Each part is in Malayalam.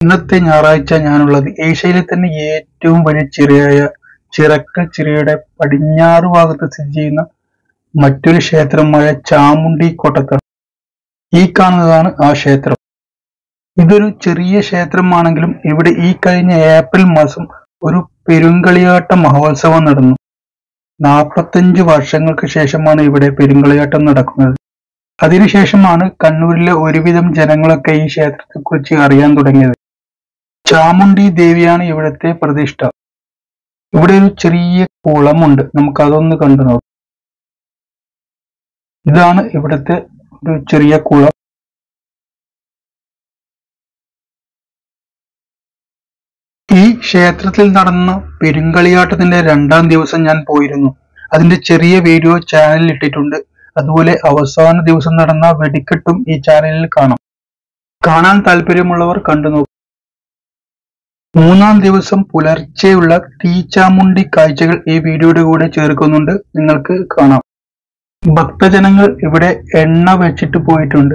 ഇന്നത്തെ ഞായറാഴ്ച ഞാനുള്ളത് ഏഷ്യയിലെ തന്നെ ഏറ്റവും വലിയ ചിറയായ ചിറക്കൽ ചിറയുടെ പടിഞ്ഞാറ് ഭാഗത്ത് സ്ഥിതി ചെയ്യുന്ന മറ്റൊരു ക്ഷേത്രമായ ചാമുണ്ഡി കോട്ടത്താണ് ഈ കാണുന്നതാണ് ആ ക്ഷേത്രം ഇതൊരു ചെറിയ ക്ഷേത്രമാണെങ്കിലും ഇവിടെ ഈ കഴിഞ്ഞ ഏപ്രിൽ മാസം ഒരു പെരുങ്കളിയാട്ട മഹോത്സവം നടന്നു നാൽപ്പത്തഞ്ച് വർഷങ്ങൾക്ക് ശേഷമാണ് ഇവിടെ പെരുങ്കളിയാട്ടം നടക്കുന്നത് അതിനുശേഷമാണ് കണ്ണൂരിലെ ഒരുവിധം ജനങ്ങളൊക്കെ ഈ ക്ഷേത്രത്തെക്കുറിച്ച് അറിയാൻ തുടങ്ങിയത് ചാമുണ്ഡി ദേവിയാണ് ഇവിടുത്തെ പ്രതിഷ്ഠ ഇവിടെ ഒരു ചെറിയ കുളമുണ്ട് നമുക്ക് അതൊന്ന് കണ്ടു നോക്കാം ഇതാണ് ഇവിടുത്തെ ഒരു ചെറിയ കുളം ഈ ക്ഷേത്രത്തിൽ നടന്ന പെരുങ്കളിയാട്ടത്തിന്റെ രണ്ടാം ദിവസം ഞാൻ പോയിരുന്നു അതിന്റെ ചെറിയ വീഡിയോ ചാനലിൽ ഇട്ടിട്ടുണ്ട് അതുപോലെ അവസാന ദിവസം നടന്ന വെടിക്കെട്ടും ഈ ചാനലിൽ കാണാം കാണാൻ താല്പര്യമുള്ളവർ കണ്ടു നോക്കും മൂന്നാം ദിവസം പുലർച്ചെയുള്ള തീച്ചാമുണ്ടി കാഴ്ചകൾ ഈ വീഡിയോയുടെ കൂടെ ചേർക്കുന്നുണ്ട് നിങ്ങൾക്ക് കാണാം ഭക്തജനങ്ങൾ ഇവിടെ എണ്ണ വെച്ചിട്ട് പോയിട്ടുണ്ട്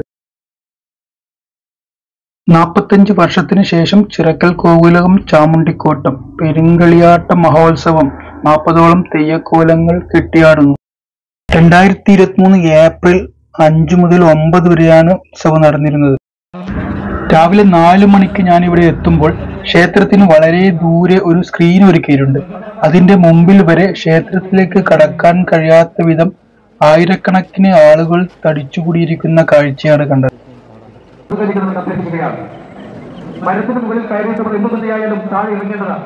നാൽപ്പത്തഞ്ച് വർഷത്തിന് ശേഷം ചിറക്കൽ കോവിലകം ചാമുണ്ടിക്കോട്ടം പെരുങ്കളിയാട്ട മഹോത്സവം നാൽപ്പതോളം തെയ്യക്കോലങ്ങൾ കെട്ടിയാടുന്നു രണ്ടായിരത്തി ഇരുപത്തിമൂന്ന് ഏപ്രിൽ അഞ്ചു മുതൽ ഒമ്പത് വരെയാണ് ഉത്സവം നടന്നിരുന്നത് രാവിലെ നാല് മണിക്ക് ഞാൻ ഇവിടെ എത്തുമ്പോൾ ക്ഷേത്രത്തിന് വളരെ ദൂരെ ഒരു സ്ക്രീൻ ഒരുക്കിയിട്ടുണ്ട് അതിന്റെ മുമ്പിൽ വരെ ക്ഷേത്രത്തിലേക്ക് കടക്കാൻ കഴിയാത്ത വിധം ആയിരക്കണക്കിന് ആളുകൾ തടിച്ചുകൂടിയിരിക്കുന്ന കാഴ്ചയാണ് കണ്ടത് പ്രതികരിക്കണമെന്ന് അഭ്യർത്ഥിക്കുകയാണ് മരത്തിന് മുകളിൽ കയറിയിട്ട് എന്തു തന്നെയായാലും താഴെ ഇറങ്ങേണ്ടതാണ്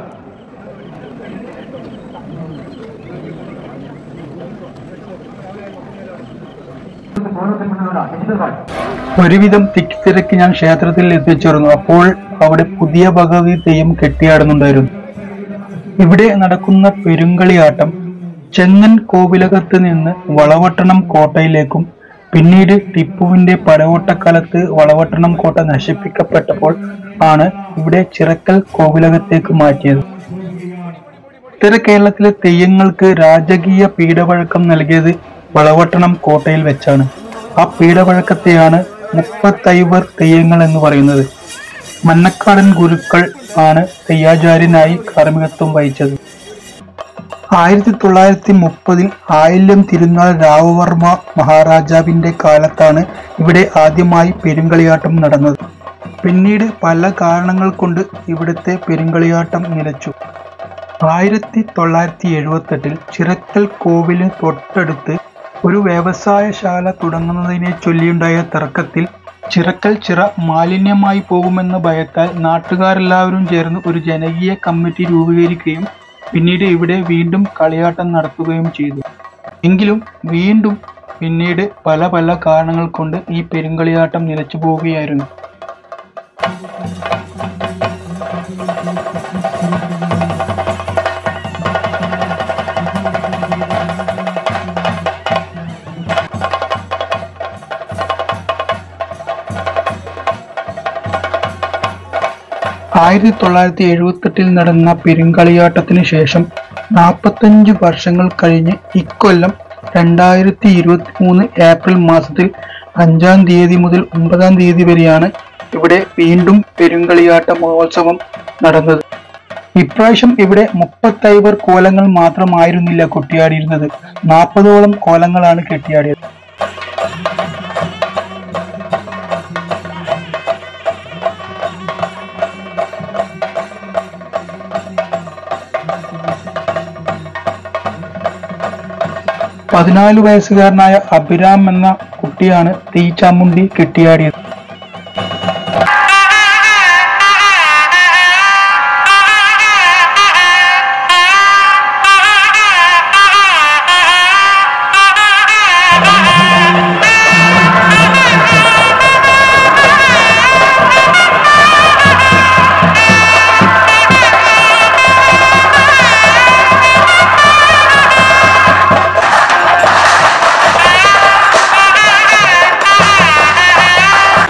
കോലത്തിൽ മുന്നിലുള്ള ഹിന്ദുക്കൾ ഒരുവിധം തിക്കിത്തിരക്ക് ഞാൻ ക്ഷേത്രത്തിൽ എത്തിച്ചേർന്നു അപ്പോൾ അവിടെ പുതിയ ഭഗവതി തെയ്യം കെട്ടിയാടുന്നുണ്ടായിരുന്നു ഇവിടെ നടക്കുന്ന പെരുങ്കളിയാട്ടം ചെങ്ങൻ കോവിലകത്ത് നിന്ന് വളവട്ടണം കോട്ടയിലേക്കും പിന്നീട് ടിപ്പുവിന്റെ പടയോട്ടക്കാലത്ത് വളവട്ടണം കോട്ട നശിപ്പിക്കപ്പെട്ടപ്പോൾ ആണ് ഇവിടെ ചിറക്കൽ കോവിലകത്തേക്ക് മാറ്റിയത് ഉത്തര കേരളത്തിലെ തെയ്യങ്ങൾക്ക് രാജകീയ പീഠവഴക്കം നൽകിയത് വളവട്ടണം കോട്ടയിൽ വെച്ചാണ് ആ പീഠവഴക്കത്തെയാണ് മുപ്പത്തൈവർ തെയ്യങ്ങൾ എന്ന് പറയുന്നത് മന്നക്കാടൻ ഗുരുക്കൾ ആണ് തെയ്യാചാര്യനായി കാർമ്മികത്വം വഹിച്ചത് ആയിരത്തി തൊള്ളായിരത്തി മുപ്പതിൽ ആയില്യം തിരുനാൾ രാവവർമ്മ മഹാരാജാവിന്റെ കാലത്താണ് ഇവിടെ ആദ്യമായി പെരുങ്കളിയാട്ടം നടന്നത് പിന്നീട് പല കാരണങ്ങൾ കൊണ്ട് ഇവിടുത്തെ പെരുങ്കളിയാട്ടം നിലച്ചു ആയിരത്തി തൊള്ളായിരത്തി എഴുപത്തെട്ടിൽ ചിറക്കൽ കോവിലിന് തൊട്ടടുത്ത് ഒരു വ്യവസായശാല തുടങ്ങുന്നതിനെ ചൊല്ലിയുണ്ടായ തർക്കത്തിൽ ചിറക്കൽ ചിറ മാലിന്യമായി പോകുമെന്ന ഭയത്താൽ നാട്ടുകാരെല്ലാവരും ചേർന്ന് ഒരു ജനകീയ കമ്മിറ്റി രൂപീകരിക്കുകയും പിന്നീട് ഇവിടെ വീണ്ടും കളിയാട്ടം നടത്തുകയും ചെയ്തു എങ്കിലും വീണ്ടും പിന്നീട് പല പല കാരണങ്ങൾ കൊണ്ട് ഈ പെരുങ്കളിയാട്ടം നിലച്ചു പോവുകയായിരുന്നു ആയിരത്തി തൊള്ളായിരത്തി എഴുപത്തെട്ടിൽ നടന്ന പെരുങ്കളിയാട്ടത്തിന് ശേഷം നാൽപ്പത്തഞ്ച് വർഷങ്ങൾ കഴിഞ്ഞ് ഇക്കൊല്ലം രണ്ടായിരത്തി ഇരുപത്തി മൂന്ന് ഏപ്രിൽ മാസത്തിൽ അഞ്ചാം തീയതി മുതൽ ഒമ്പതാം തീയതി വരെയാണ് ഇവിടെ വീണ്ടും പെരുങ്കളിയാട്ട മഹോത്സവം നടന്നത് ഇപ്രാവശ്യം ഇവിടെ മുപ്പത്തൈവർ കോലങ്ങൾ മാത്രമായിരുന്നില്ല കൊട്ടിയാടിയിരുന്നത് നാൽപ്പതോളം കോലങ്ങളാണ് കെട്ടിയാടിയത് പതിനാല് വയസ്സുകാരനായ അഭിരാം എന്ന കുട്ടിയാണ് തീച്ചാമുണ്ടി കെട്ടിയാടിയത് Ah!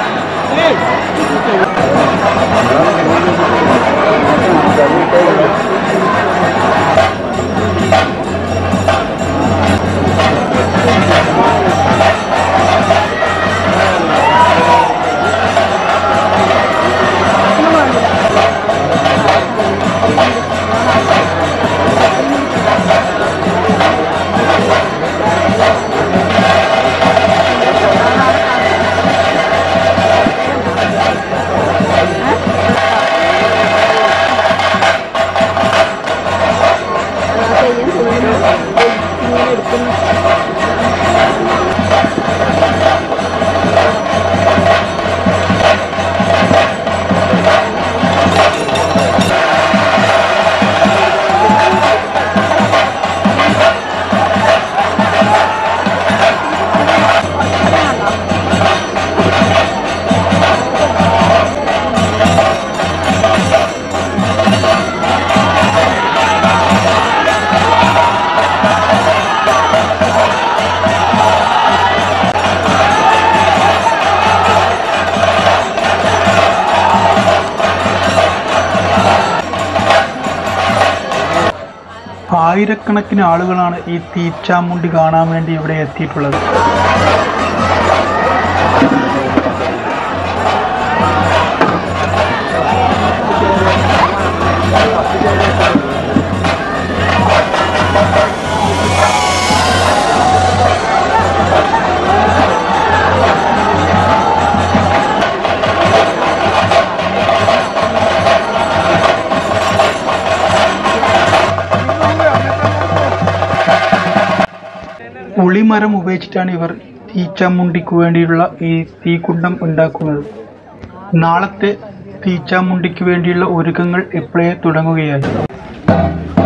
ആയിരക്കണക്കിന് ആളുകളാണ് ഈ തീച്ചാമുണ്ടി കാണാൻ വേണ്ടി ഇവിടെ എത്തിയിട്ടുള്ളത് പുളിമരം ഉപയോഗിച്ചിട്ടാണ് ഇവർ തീച്ചാമുണ്ടിക്ക് വേണ്ടിയുള്ള ഈ തീക്കുണ്ടം ഉണ്ടാക്കുന്നത് നാളത്തെ തീച്ചാമുണ്ടിക്ക് വേണ്ടിയുള്ള ഒരുക്കങ്ങൾ ഇപ്പോഴേ തുടങ്ങുകയായി